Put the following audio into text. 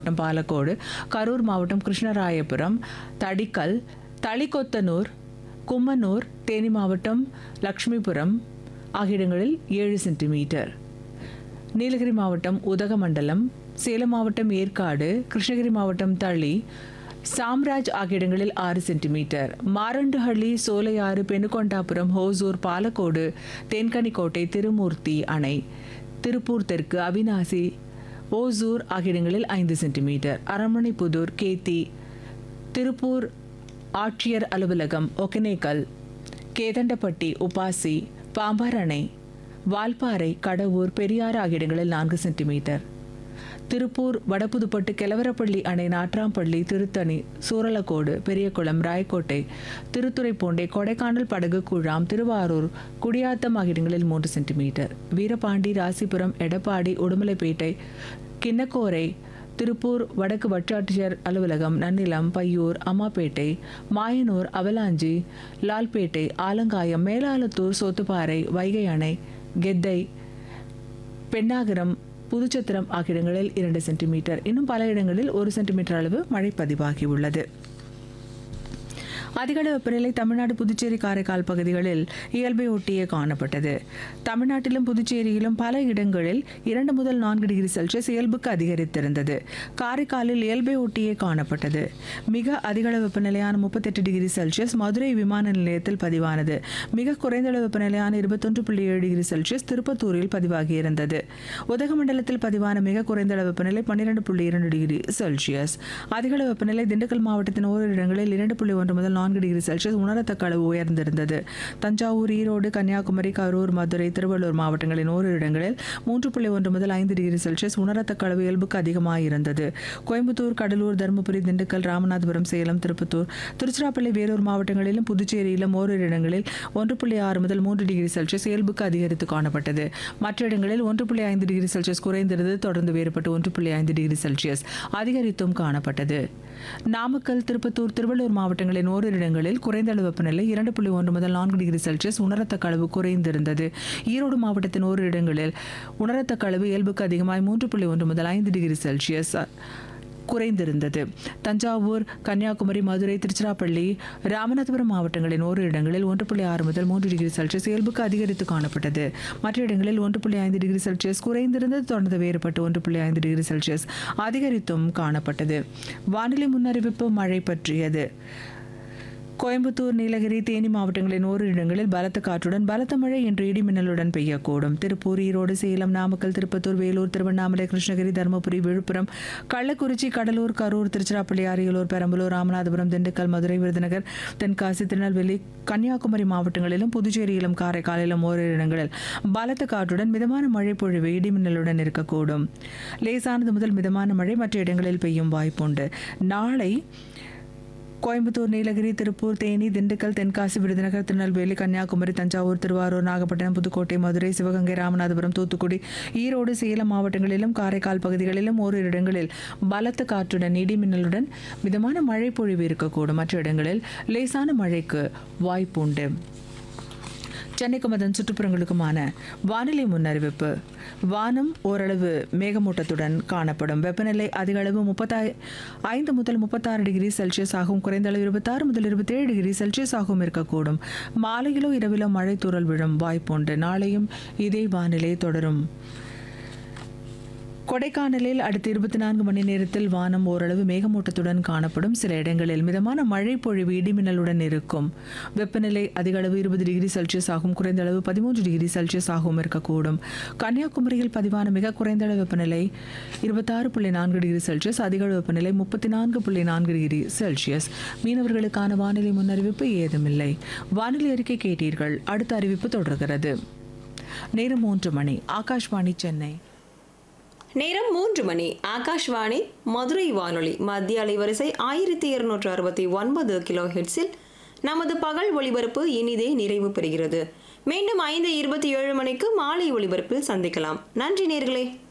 மாவட்டம் பாலக்கோடு கரூர் மாவட்டம் கிருஷ்ணராயபுரம் தடிக்கல் தளிக்கொத்தனூர் கும்மனூர் தேனி மாவட்டம் லக்ஷ்மிபுரம் ஆகிய இடங்களில் ஏழு சென்டிமீட்டர் நீலகிரி மாவட்டம் உதகமண்டலம் சேலம் மாவட்டம் ஏற்காடு கிருஷ்ணகிரி மாவட்டம் தளி சாம்ராஜ் ஆகிய இடங்களில் ஆறு சென்டிமீட்டர் மாரண்டுஹள்ளி சோலையாறு பெனுகொண்டாபுரம் ஹோசூர் பாலக்கோடு தென்கனிக்கோட்டை திருமூர்த்தி அணை திருப்பூர் தெற்கு அவினாசி ஓசூர் ஆகிய இடங்களில் ஐந்து சென்டிமீட்டர் அரண்மனைப்புதூர் கேத்தி திருப்பூர் ஆட்சியர் அலுவலகம் ஒகனேக்கல் கேதண்டப்பட்டி உபாசி பாம்பார் அணை வால்பாறை கடவூர் பெரியாறு ஆகிய இடங்களில் நான்கு சென்டிமீட்டர் திருப்பூர் வடபுதுப்பட்டு கெலவரப்பள்ளி அணை நாட்ராம்பள்ளி திருத்தணி சூரலக்கோடு பெரியகுளம் ராயக்கோட்டை திருத்துறைப்பூண்டை கொடைக்கானல் படகு குழாம் திருவாரூர் குடியாத்தம் ஆகிய இடங்களில் மூன்று சென்டிமீட்டர் வீரபாண்டி ராசிபுரம் எடப்பாடி உடுமலைப்பேட்டை கிண்ணக்கோரை திருப்பூர் வடக்கு வட்டாட்சியர் அலுவலகம் நன்னிலம் பையூர் அம்மாப்பேட்டை மாயனூர் அவலாஞ்சி லால்பேட்டை ஆலங்காயம் மேலாலத்தூர் சோத்துப்பாறை வைகை அணை கெத்தை பெண்ணாகரம் புதுச்சத்திரம் ஆகிய இடங்களில் இரண்டு சென்டிமீட்டர் இன்னும் பல இடங்களில் ஒரு சென்டிமீட்டர் அளவு மழை பதிவாகியுள்ளது அதிகள வெப்பநிலை தமிழ்நாடு புதுச்சேரி காரைக்கால் பகுதிகளில் இயல்பை ஒட்டியே காணப்பட்டது தமிழ்நாட்டிலும் புதுச்சேரியிலும் பல இடங்களில் இரண்டு முதல் நான்கு டிகிரி செல்சியஸ் இயல்புக்கு அதிகரித்திருந்தது காரைக்காலில் இயல்பை ஒட்டியே காணப்பட்டது மிக அதிகள வெப்பநிலையான முப்பத்தெட்டு டிகிரி செல்சியஸ் மதுரை விமான நிலையத்தில் பதிவானது மிக குறைந்த அளவு வெப்பநிலையான இருபத்தொன்று புள்ளி ஏழு டிகிரி செல்சியஸ் திருப்பத்தூரில் பதிவாகியிருந்தது உதகமண்டலத்தில் பதிவான மிக குறைந்த அளவு வெப்பநிலை பன்னிரண்டு புள்ளி இரண்டு டிகிரி செல்சியஸ் அதிகள வெப்பநிலை திண்டுக்கல் மாவட்டத்தின் ஓரிரு இடங்களில் இரண்டு புள்ளி ஒன்று முதல் நான்கு டிகிரி செல்சியஸ் உணரத்தக்க அளவு உயர்ந்திருந்தது தஞ்சாவூர் ஈரோடு கன்னியாகுமரி கரூர் மதுரை திருவள்ளூர் மாவட்டங்களின் ஓரிரு இடங்களில் மூன்று புள்ளி ஒன்று முதல் ஐந்து டிகிரி செல்சியஸ் உணரத்தக்க அளவு இயல்புக்கு அதிகமாக இருந்தது கோயம்புத்தூர் கடலூர் தருமபுரி திண்டுக்கல் ராமநாதபுரம் சேலம் திருப்பத்தூர் திருச்சிராப்பள்ளி வேலூர் மாவட்டங்களிலும் புதுச்சேரியிலும் ஓரிரு இடங்களில் ஒன்று புள்ளி ஆறு முதல் மூன்று டிகிரி செல்சியஸ் இயல்புக்கு அதிகரித்து காணப்பட்டது மற்ற இடங்களில் ஒன்று புள்ளி ஐந்து டிகிரி செல்சியஸ் குறைந்திருந்தது தொடர்ந்து வேறுபட்டு ஒன்று புள்ளி ஐந்து டிகிரி செல்சியஸ் அதிகரித்தும் காணப்பட்டது நாமக்கல் திருப்பத்தூர் திருவள்ளூர் மாவட்டங்களின் ஓரிரு இடங்களில் குறைந்த அளவு வெப்பநிலை இரண்டு புள்ளி ஒன்று முதல் நான்கு டிகிரி செல்சியஸ் உணரத்தக்க அளவு குறைந்திருந்தது ஈரோடு மாவட்டத்தின் ஓரிரு இடங்களில் உணரத்தக்க அளவு இயல்புக்கு அதிகமாய் மூன்று புள்ளி ஒன்று முதல் ஐந்து டிகிரி செல்சியஸ் குறைந்திருந்தது தஞ்சாவூர் கன்னியாகுமரி மதுரை திருச்சிராப்பள்ளி ராமநாதபுரம் மாவட்டங்களின் ஓரிரு இடங்களில் ஒன்று புள்ளி ஆறு முதல் மூன்று டிகிரி செல்சியஸ் இயல்புக்கு அதிகரித்து காணப்பட்டது மற்ற இடங்களில் ஒன்று புள்ளி ஐந்து டிகிரி செல்சியஸ் குறைந்திருந்தது தொடர்ந்து வேறுபட்டு ஒன்று புள்ளி ஐந்து டிகிரி செல்சியஸ் அதிகரித்தும் காணப்பட்டது வானிலை முன்னறிவிப்பு மழை பற்றியது கோயம்புத்தூர் நீலகிரி தேனி மாவட்டங்களின் ஓரிரு இடங்களில் பலத்த காற்றுடன் பலத்த மழை இன்று இடி மின்னலுடன் பெய்யக்கூடும் திருப்பூர் ஈரோடு சேலம் நாமக்கல் திருப்பத்தூர் வேலூர் திருவண்ணாமலை கிருஷ்ணகிரி தருமபுரி விழுப்புரம் கள்ளக்குறிச்சி கடலூர் கரூர் திருச்சிராப்பள்ளி அரியலூர் பெரம்பலூர் ராமநாதபுரம் திண்டுக்கல் மதுரை விருதுநகர் தென்காசி திருநெல்வேலி கன்னியாகுமரி மாவட்டங்களிலும் புதுச்சேரியிலும் காரைக்காலிலும் ஓரிரு இடங்களில் பலத்த காற்றுடன் மிதமான மழை பொழிவு இடி மின்னலுடன் இருக்கக்கூடும் லேசானது முதல் மிதமான மழை மற்ற இடங்களில் பெய்யும் வாய்ப்புண்டு நாளை கோயம்புத்தூர் நீலகிரி திருப்பூர் தேனி திண்டுக்கல் தென்காசி விருதுநகர் திருநெல்வேலி கன்னியாகுமரி தஞ்சாவூர் திருவாரூர் நாகப்பட்டினம் புதுக்கோட்டை மதுரை சிவகங்கை ராமநாதபுரம் தூத்துக்குடி ஈரோடு சேலம் மாவட்டங்களிலும் காரைக்கால் பகுதிகளிலும் ஓரிரு இடங்களில் பலத்த காற்றுடன் இடி மின்னலுடன் மிதமான மழை பொழிவு இருக்கக்கூடும் மற்ற இடங்களில் லேசான மழைக்கு வாய்ப்புண்டு சென்னைக்கும் அதன் சுற்றுப்புறங்களுக்குமான வானிலை முன்னறிவிப்பு வானம் ஓரளவு மேகமூட்டத்துடன் காணப்படும் வெப்பநிலை அதிக அளவு முப்பத்தாய் ஐந்து முதல் முப்பத்தாறு டிகிரி செல்சியஸ் ஆகும் குறைந்த அளவு இருபத்தாறு முதல் இருபத்தேழு டிகிரி செல்சியஸ் ஆகவும் இருக்கக்கூடும் மாலையிலோ இரவிலோ மழை தூறல் விழும் வாய்ப்புண்டு நாளையும் இதே வானிலை தொடரும் கொடைக்கானலில் அடுத்த இருபத்தி நான்கு மணி நேரத்தில் வானம் ஓரளவு மேகமூட்டத்துடன் காணப்படும் சில இடங்களில் மிதமான மழை பொழிவு இடிமின்னலுடன் இருக்கும் வெப்பநிலை அதிக அளவு இருபது டிகிரி செல்சியஸ் ஆகும் குறைந்த அளவு பதிமூன்று டிகிரி செல்சியஸ் ஆகவும் இருக்கக்கூடும் கன்னியாகுமரியில் பதிவான மிக குறைந்த அளவு வெப்பநிலை இருபத்தாறு புள்ளி நான்கு டிகிரி செல்சியஸ் அதிக அளவு வெப்பநிலை முப்பத்தி நான்கு புள்ளி நான்கு டிகிரி செல்சியஸ் மீனவர்களுக்கான வானிலை முன்னறிவிப்பு ஏதுமில்லை வானிலை அறிக்கை கேட்டீர்கள் அடுத்த அறிவிப்பு தொடர்கிறது நேரம் மூன்று மணி ஆகாஷ்வாணி சென்னை நேரம் மூன்று மணி ஆகாஷ்வாணி மதுரை வானொலி மத்திய அலைவரிசை ஆயிரத்தி இருநூற்று அறுபத்தி ஒன்பது கிலோ ஹெட்ஸில் நமது பகல் ஒளிபரப்பு இனிதே நிறைவு பெறுகிறது மீண்டும் ஐந்து இருபத்தி ஏழு மணிக்கு மாலை ஒளிபரப்பில் சந்திக்கலாம் நன்றி நேர்களே